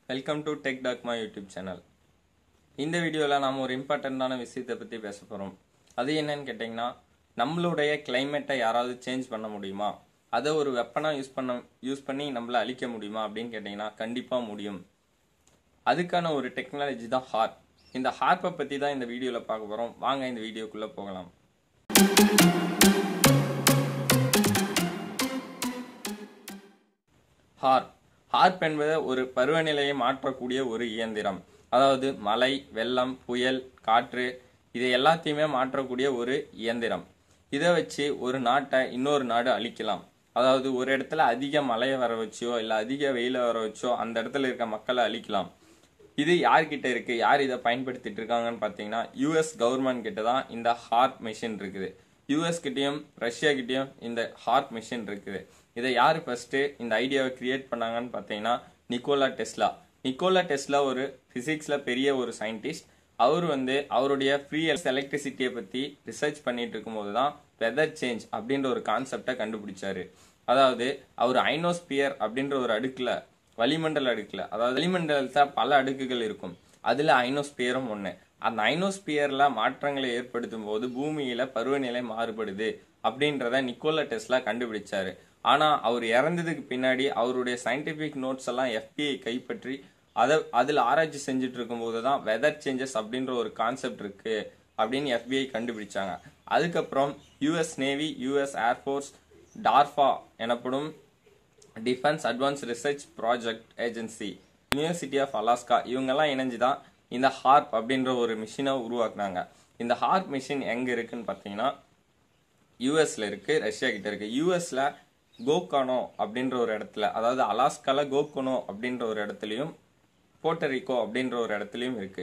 welcome to Tech Dogma YouTube channel இந்த வீடியோவில் நாம் ஒரு இம்பார்ட்டண்ட்டான விஷயத்தை பற்றி பேச போகிறோம் அது என்னன்னு கேட்டிங்கன்னா நம்மளுடைய கிளைமேட்டை யாராவது சேஞ்ச் பண்ண முடியுமா அதை ஒரு வெப்பனாக யூஸ் பண்ண யூஸ் பண்ணி நம்மளை அழிக்க முடியுமா அப்படின்னு கேட்டிங்கன்னா கண்டிப்பாக முடியும் அதுக்கான ஒரு டெக்னாலஜி தான் ஹார்ப் இந்த ஹார்ப்பை பற்றி தான் இந்த வீடியோவில் பார்க்க போகிறோம் வாங்க இந்த வீடியோக்குள்ளே போகலாம் ஹார்ப் ஹார்ப் என்பது ஒரு பருவநிலையை மாற்றக்கூடிய ஒரு இயந்திரம் அதாவது மழை வெள்ளம் புயல் காற்று இதை எல்லாத்தையுமே மாற்றக்கூடிய ஒரு இயந்திரம் இதை வச்சு ஒரு நாட்டை இன்னொரு நாடு அழிக்கலாம் அதாவது ஒரு இடத்துல அதிக மழையை வர வச்சோ இல்லை அதிக வெயிலை வர வச்சோ அந்த இடத்துல இருக்க மக்களை அழிக்கலாம் இது யார்கிட்ட இருக்கு யார் இதை பயன்படுத்திட்டு இருக்காங்கன்னு பார்த்தீங்கன்னா யூஎஸ் கவர்மெண்ட் கிட்ட தான் இந்த ஹார்ப் மிஷின் இருக்குது யூஎஸ் கிட்டயும் ரஷ்யா கிட்டயும் இந்த ஹார்ப் மிஷின் இருக்குது இதை யார் ஃபர்ஸ்ட் இந்த ஐடியாவை கிரியேட் பண்ணாங்கன்னு பார்த்தீங்கன்னா நிக்கோலா டெஸ்லா நிக்கோலா டெஸ்லா ஒரு பிசிக்ஸ்ல பெரிய ஒரு சயின்டிஸ்ட் அவர் வந்து அவருடைய ஃப்ரீ எலக்ட்ரிசிட்டியை பத்தி ரிசர்ச் பண்ணிட்டு இருக்கும்போது தான் வெதர் சேஞ்ச் அப்படின்ற ஒரு கான்செப்டை கண்டுபிடிச்சாரு அதாவது அவர் ஐனோஸ்பியர் அப்படின்ற ஒரு அடுக்குல வளிமண்டல அடுக்குல அதாவது வளிமண்டலத்துல பல அடுக்குகள் இருக்கும் அதுல ஐனோஸ்பியரும் ஒண்ணு அந்த ஐனோஸ்பியர்ல மாற்றங்களை ஏற்படுத்தும் போது பூமியில பருவநிலை மாறுபடுது அப்படின்றத நிக்கோலா டெஸ்லா கண்டுபிடிச்சாரு ஆனா அவர் இறந்ததுக்கு பின்னாடி அவருடைய சயின்டிபிக் நோட்ஸ் எல்லாம் எஃபிஐ கைப்பற்றி அதை அதில் ஆராய்ச்சி செஞ்சுட்டு இருக்கும்போது தான் வெதர் சேஞ்சஸ் அப்படின்ற ஒரு கான்செப்ட் இருக்கு அப்படின்னு எஃபிஐ கண்டுபிடிச்சாங்க அதுக்கப்புறம் US navy US air force DARPA எனப்படும் defence advance research project agency university of Alaska இவங்கெல்லாம் இணைஞ்சு தான் இந்த ஹார்ப் அப்படின்ற ஒரு மிஷினை உருவாக்குனாங்க இந்த ஹார்ப் மிஷின் எங்கே இருக்குன்னு பார்த்தீங்கன்னா யூஎஸ்ல இருக்கு ரஷ்யா கிட்ட இருக்கு யூஎஸ்ல கோகானோ அப்படின்ற ஒரு இடத்துல அதாவது அலாஸ்கால கோகோனோ அப்படின்ற ஒரு இடத்துலையும் போட்டரிக்கோ அப்படின்ற ஒரு இடத்துலையும் இருக்கு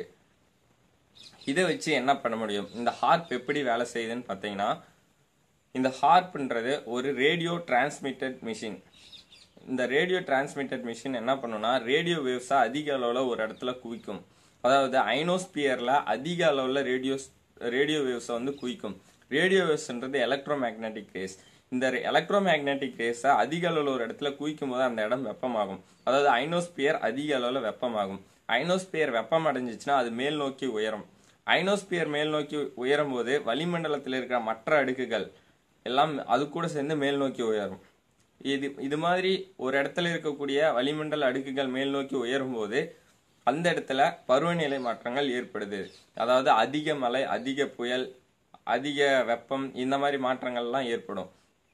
இதை வச்சு என்ன பண்ண முடியும் இந்த ஹார்ப் எப்படி வேலை செய்யுதுன்னு பார்த்தீங்கன்னா இந்த ஹார்ப்ன்றது ஒரு ரேடியோ டிரான்ஸ்மிட்டட் மிஷின் இந்த ரேடியோ டிரான்ஸ்மிட்டட் மிஷின் என்ன பண்ணுன்னா ரேடியோ வேவ்ஸை அதிக அளவில் ஒரு இடத்துல குவிக்கும் அதாவது ஐனோஸ்பியரில் அதிக அளவில் ரேடியோ ரேடியோ வேவ்ஸை வந்து குவிக்கும் ரேடியோ வேவ்ஸ்ன்றது எலக்ட்ரோ மேக்னெட்டிக் ரேஸ் இந்த எலக்ட்ரோ மேக்னெட்டிக் ரேஸை அதிக அளவில் ஒரு இடத்துல குவிக்கும் போது அந்த இடம் வெப்பமாகும் அதாவது ஐனோஸ்பியர் அதிக அளவில் வெப்பமாகும் ஐனோஸ்பியர் வெப்பம் அடைஞ்சிச்சுன்னா அது மேல் நோக்கி உயரும் ஐனோஸ்பியர் மேல் நோக்கி உயரும் போது வளிமண்டலத்தில் இருக்கிற மற்ற அடுக்குகள் எல்லாம் அது கூட சேர்ந்து மேல் நோக்கி உயரும் இது இது மாதிரி ஒரு இடத்துல இருக்கக்கூடிய வளிமண்டல அடுக்குகள் மேல் நோக்கி உயரும் போது அந்த இடத்துல பருவநிலை மாற்றங்கள் ஏற்படுது அதாவது அதிக மழை அதிக புயல் அதிக வெப்பம் இந்த மாதிரி மாற்றங்கள்லாம் ஏற்படும்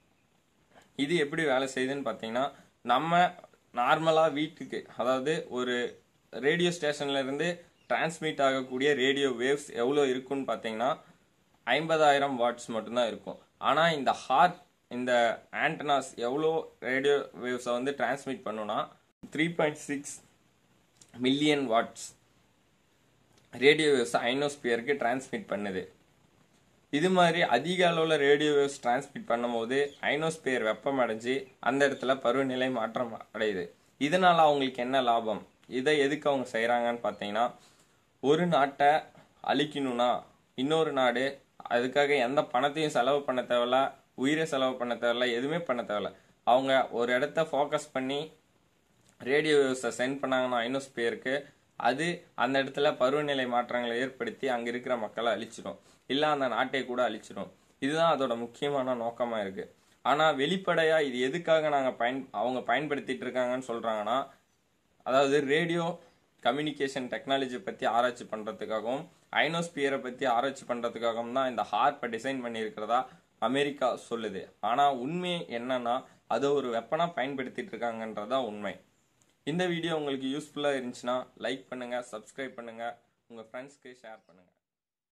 இது எப்படி வேலை செய்யுதுன்னு பார்த்தீங்கன்னா நம்ம நார்மலாக வீட்டுக்கு அதாவது ஒரு ரேடியோ ஸ்டேஷன்ல இருந்து டிரான்ஸ்மிட் ஆகக்கூடிய ரேடியோ வேவ்ஸ் எவ்வளோ இருக்குன்னு பார்த்தீங்கன்னா ஐம்பதாயிரம் வாட்ஸ் மட்டும்தான் இருக்கும் ஆனால் இந்த ஹார்ட் இந்த ஆண்டனாஸ் எவ்வளோ ரேடியோ வேவ்ஸை வந்து டிரான்ஸ்மிட் பண்ணுனா three point six million watts radio waves ஐனோஸ்பியருக்கு டிரான்ஸ்மிட் பண்ணுது இது மாதிரி அதிக அளவில் ரேடியோ வேவ்ஸ் டிரான்ஸ்மிட் பண்ணும்போது ஐனோஸ்பியர் வெப்பம் அடைஞ்சு அந்த இடத்துல பருவநிலை மாற்றம் அடையுது இதனால அவங்களுக்கு என்ன லாபம் இதை எதுக்கு அவங்க செய்கிறாங்கன்னு பார்த்தீங்கன்னா ஒரு நாட்டை அழிக்கணும்னா இன்னொரு நாடு அதுக்காக எந்த பணத்தையும் செலவு பண்ண தேவையில்ல உயிரை செலவு பண்ண தேவையில்ல எதுவுமே பண்ண தேவையில்ல அவங்க ஒரு இடத்த ஃபோக்கஸ் பண்ணி ரேடியோ வேவ்ஸை சென்ட் பண்ணாங்கன்னா ஐனோஸ்பியருக்கு அது அந்த இடத்துல பருவநிலை மாற்றங்களை ஏற்படுத்தி அங்கே இருக்கிற மக்களை அழிச்சிடும் இல்லை அந்த நாட்டை கூட அழிச்சிடும் இதுதான் அதோட முக்கியமான நோக்கமாக இருக்கு ஆனால் வெளிப்படையாக இது எதுக்காக நாங்கள் பயன் அவங்க பயன்படுத்திட்டு இருக்காங்கன்னு சொல்கிறாங்கன்னா அதாவது ரேடியோ கம்யூனிகேஷன் டெக்னாலஜி பற்றி ஆராய்ச்சி பண்ணுறதுக்காகவும் ஐனோஸ்பியரை பற்றி ஆராய்ச்சி பண்ணுறதுக்காகவும் தான் இந்த ஹார்ப்பை டிசைன் பண்ணியிருக்கிறதா அமெரிக்கா சொல்லுது ஆனால் உண்மை என்னன்னா அதை ஒரு வெப்பனாக பயன்படுத்திட்டு இருக்காங்கன்றதா உண்மை இந்த வீடியோ உங்களுக்கு யூஸ்ஃபுல்லாக இருந்துச்சுன்னா லைக் பண்ணுங்கள் சப்ஸ்கிரைப் பண்ணுங்கள் உங்கள் ஃப்ரெண்ட்ஸ்க்கு ஷேர் பண்ணுங்கள்